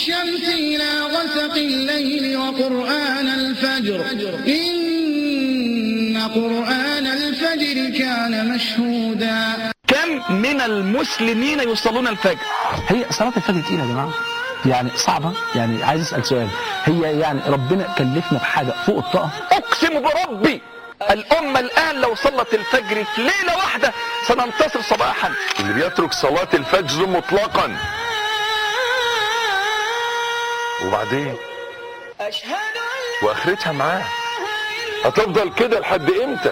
الشمس إلى غسق الليل وقرآن الفجر إن قرآن الفجر كان مشهودا كم من المسلمين يصلون الفجر هي صلاة الفجر تقيلة يا جماعة يعني صعبة يعني عايز أسأل سؤال هي يعني ربنا كلفنا بحاجة فوق الطاقة اقسم بربي الامة الان لو صلت الفجر في ليلة واحدة سننتصر صباحا اللي بيترك صلاة الفجر مطلقا وبعدين واخرتها معاه هتفضل كده لحد امتى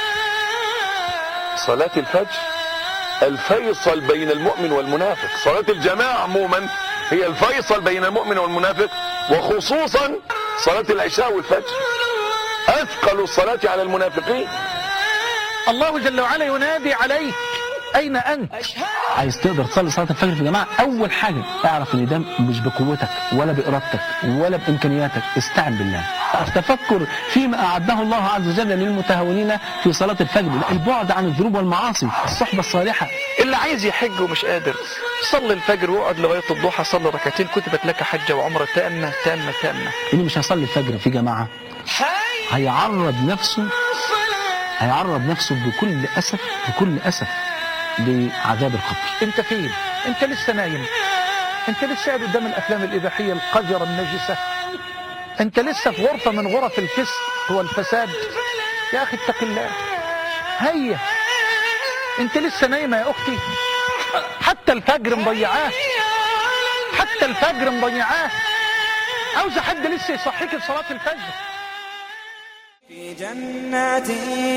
صلاة الفجر الفيصل بين المؤمن والمنافق صلاة الجماعة عموما هي الفيصل بين المؤمن والمنافق وخصوصا صلاة العشاء والفجر اثقل الصلاة على المنافقين الله جل وعلا ينادي عليك اين انت عايز تقدر تصلي صلاة الفجر في جماعة أول حاجة اعرف إن ده مش بقوتك ولا بإرادتك ولا بإمكانياتك استعن بالله التفكر فيما أعده الله عز وجل للمتهاونين في صلاة الفجر البعد عن الذنوب والمعاصي الصحبة الصالحة اللي عايز يحج ومش قادر صلي الفجر واقعد لغاية الضحى صلي ركعتين كتبت لك حجة وعمرة تامة تامة تامة اللي مش هيصلي الفجر في جماعة هيعرض نفسه هيعرض نفسه بكل أسف بكل أسف لعذاب القبر انت فين انت لسه نايم انت لسه قاعد قدام الافلام الاباحيه القذره النجسه انت لسه في غرفه من غرف الفسق والفساد يا اخي اتق الله هيا انت لسه نايمه يا اختي حتى الفجر مضيعاه حتى الفجر مضيعاه عاوزه حد لسه يصحيك لصلاه الفجر في جنات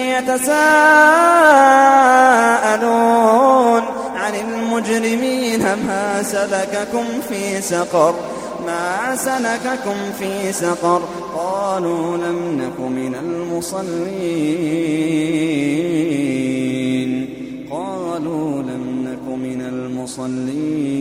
يتساءلون عن المجرمين ما سلككم في سقر ما سلككم في سقر قالوا لم نك من المصلين قالوا لم نك من المصلين